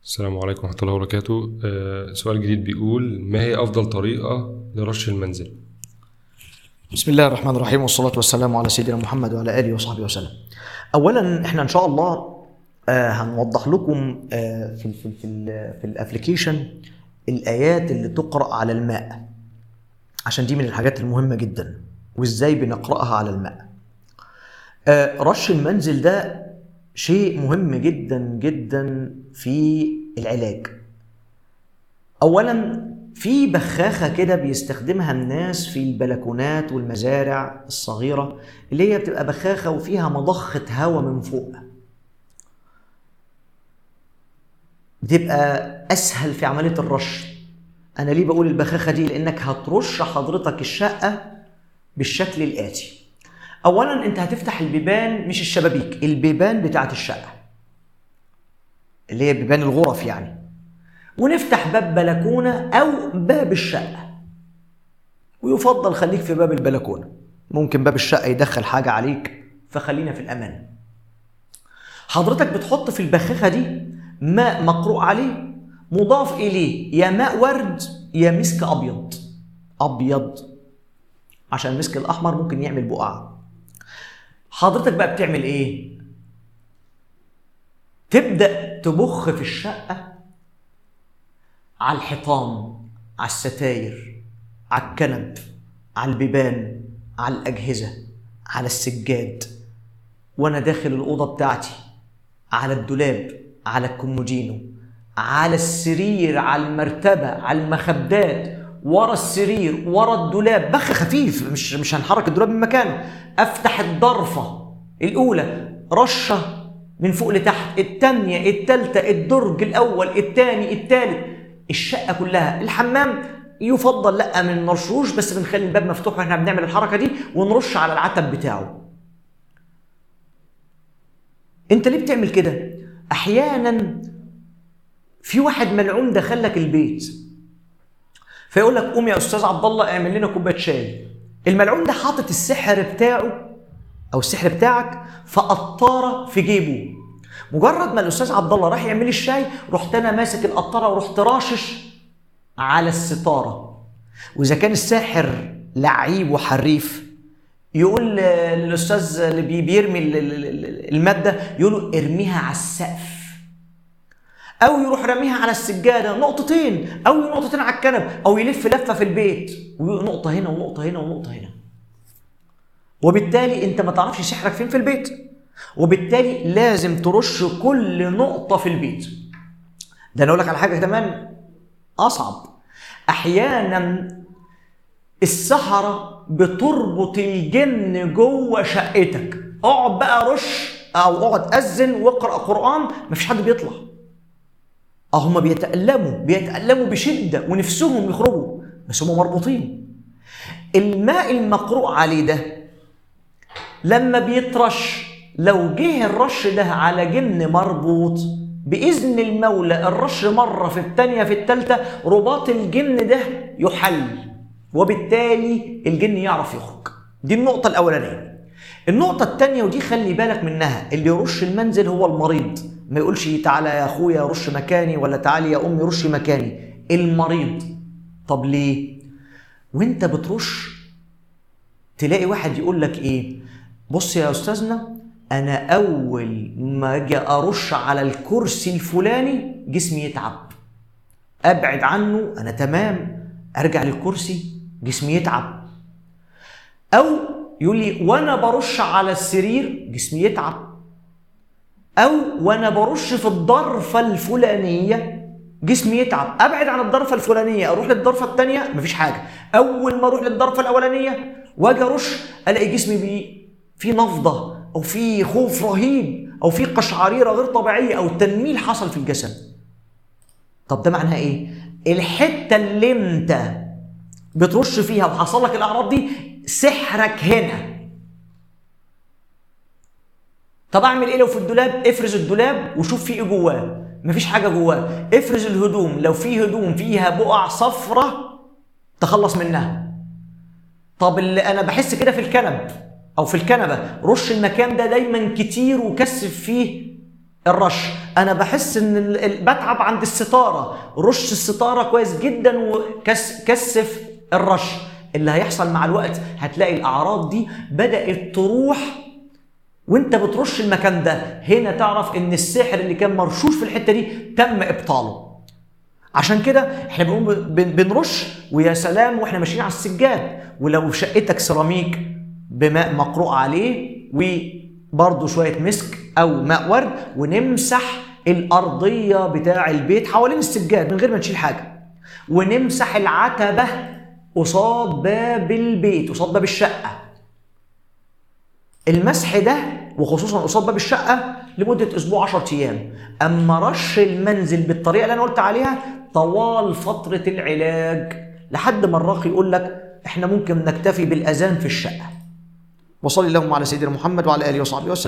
السلام عليكم ورحمة الله وبركاته آه، سؤال جديد بيقول ما هي أفضل طريقة لرش المنزل؟ بسم الله الرحمن الرحيم والصلاة والسلام على سيدنا محمد وعلى آله وصحبه وسلم. أولا احنا إن شاء الله آه، هنوضح لكم آه، في في في, ال- في الابلكيشن الآيات اللي تقرأ على الماء عشان دي من الحاجات المهمة جدا وإزاي بنقرأها على الماء. آه، رش المنزل ده شيء مهم جدا جدا في العلاج. اولا في بخاخه كده بيستخدمها الناس في البلكونات والمزارع الصغيره اللي هي بتبقى بخاخه وفيها مضخه هواء من فوق بتبقى اسهل في عمليه الرش انا ليه بقول البخاخه دي لانك هترش حضرتك الشقه بالشكل الاتي اولا انت هتفتح البيبان مش الشبابيك البيبان بتاعت الشقه اللي هي بيبان الغرف يعني ونفتح باب بلكونه او باب الشقه ويفضل خليك في باب البلكونه ممكن باب الشقه يدخل حاجه عليك فخلينا في الامان حضرتك بتحط في البخاخه دي ماء مقروء عليه مضاف اليه يا ماء ورد يا مسك ابيض ابيض عشان المسك الاحمر ممكن يعمل بقعه حضرتك بقى بتعمل ايه تبدا تبخ في الشقه على الحيطان على الستاير على الكنب على البيبان على الأجهزة على السجاد وأنا داخل الأوضة بتاعتي على الدولاب على الكومودينو على السرير على المرتبة على المخدات ورا السرير ورا الدولاب بخ خفيف مش مش هنحرك الدولاب من مكانه افتح الضرفة الأولى رشة من فوق لتحت التانية التالتة الدرج الأول التاني التالت الشقة كلها الحمام يفضل لا ما نرشوش بس بنخلي الباب مفتوح واحنا بنعمل الحركة دي ونرش على العتب بتاعه انت ليه بتعمل كده احيانا في واحد ملعون دخل لك البيت فيقول لك قوم يا استاذ عبد الله اعمل لنا كوبايه شاي الملعون ده حاطط السحر بتاعه او السحر بتاعك في قطاره في جيبه مجرد ما الاستاذ عبد الله راح يعمل لي الشاي رحت انا ماسك القطاره ورحت راشش على الستاره واذا كان الساحر لعيب وحريف يقول للاستاذ اللي بي- بيرمي ال- ال- ال- الماده يقول له ارميها على السقف او يروح راميها على السجاده نقطتين او نقطتين على الكنب او يلف لفه في البيت ويقول نقطه هنا ونقطه هنا ونقطه هنا وبالتالي انت ما تعرفش سحرك فين في البيت وبالتالي لازم ترش كل نقطه في البيت ده انا اقول لك على حاجه كمان اصعب احيانا السحرة بتربط الجن جوه شقتك اقعد بقى رش او اقعد اذن واقرا قران مفيش حد بيطلع اه هم بيتألموا بيتألموا بشدة ونفسهم يخرجوا بس هم مربوطين الماء المقروء عليه ده لما بيترش لو جه الرش ده على جن مربوط بإذن المولى الرش مرة في التانية في التالتة رباط الجن ده يحل وبالتالي الجن يعرف يخرج دي النقطة الأولانية النقطة التانية ودي خلي بالك منها اللي يرش المنزل هو المريض ما يقولش تعالى يا أخويا رش مكاني ولا تعالي يا أمي رشي مكاني المريض طب ليه؟ وانت بترش تلاقي واحد يقول لك ايه بص يا استاذنا انا اول ما اجي ارش على الكرسي الفلاني جسمي يتعب ابعد عنه انا تمام ارجع للكرسي جسمي يتعب او يقول لي وانا برش على السرير جسمي يتعب او وانا برش في الضرفه الفلانيه جسمي يتعب ابعد عن الضرفه الفلانيه اروح للضرفه الثانيه مفيش حاجه اول ما اروح للضرفه الاولانيه واجي ارش الاقي جسمي بي في نفضه او في خوف رهيب او في قشعريره غير طبيعيه او تنميل حصل في الجسد طب ده معناها ايه الحته اللي انت بترش فيها وحصل لك الاعراض دي سحرك هنا طب اعمل ايه لو في الدولاب افرز الدولاب وشوف فيه ايه جواه مفيش حاجه جواه افرز الهدوم لو في هدوم فيها بقع صفرة تخلص منها طب اللي انا بحس كده في الكنب او في الكنبه رش المكان ده دايما كتير وكثف فيه الرش انا بحس ان ال- ال- بتعب عند الستاره رش الستاره كويس جدا وكثف الرش اللي هيحصل مع الوقت هتلاقي الاعراض دي بدات تروح وانت بترش المكان ده هنا تعرف ان السحر اللي كان مرشوش في الحته دي تم ابطاله عشان كده احنا بنقوم بن- بنرش ويا سلام واحنا ماشيين على السجاد ولو شقتك سيراميك بماء مقروء عليه وبرضه شويه مسك او ماء ورد ونمسح الارضيه بتاع البيت حوالين السجاد من غير ما نشيل حاجه ونمسح العتبه قصاد باب البيت قصاد باب الشقه المسح ده وخصوصا قصاد باب الشقه لمده اسبوع 10 ايام اما رش المنزل بالطريقه اللي انا قلت عليها طوال فتره العلاج لحد ما الراقي يقول لك احنا ممكن نكتفي بالاذان في الشقه وصلي اللهم على سيدنا محمد وعلى اله وصحبه وسلم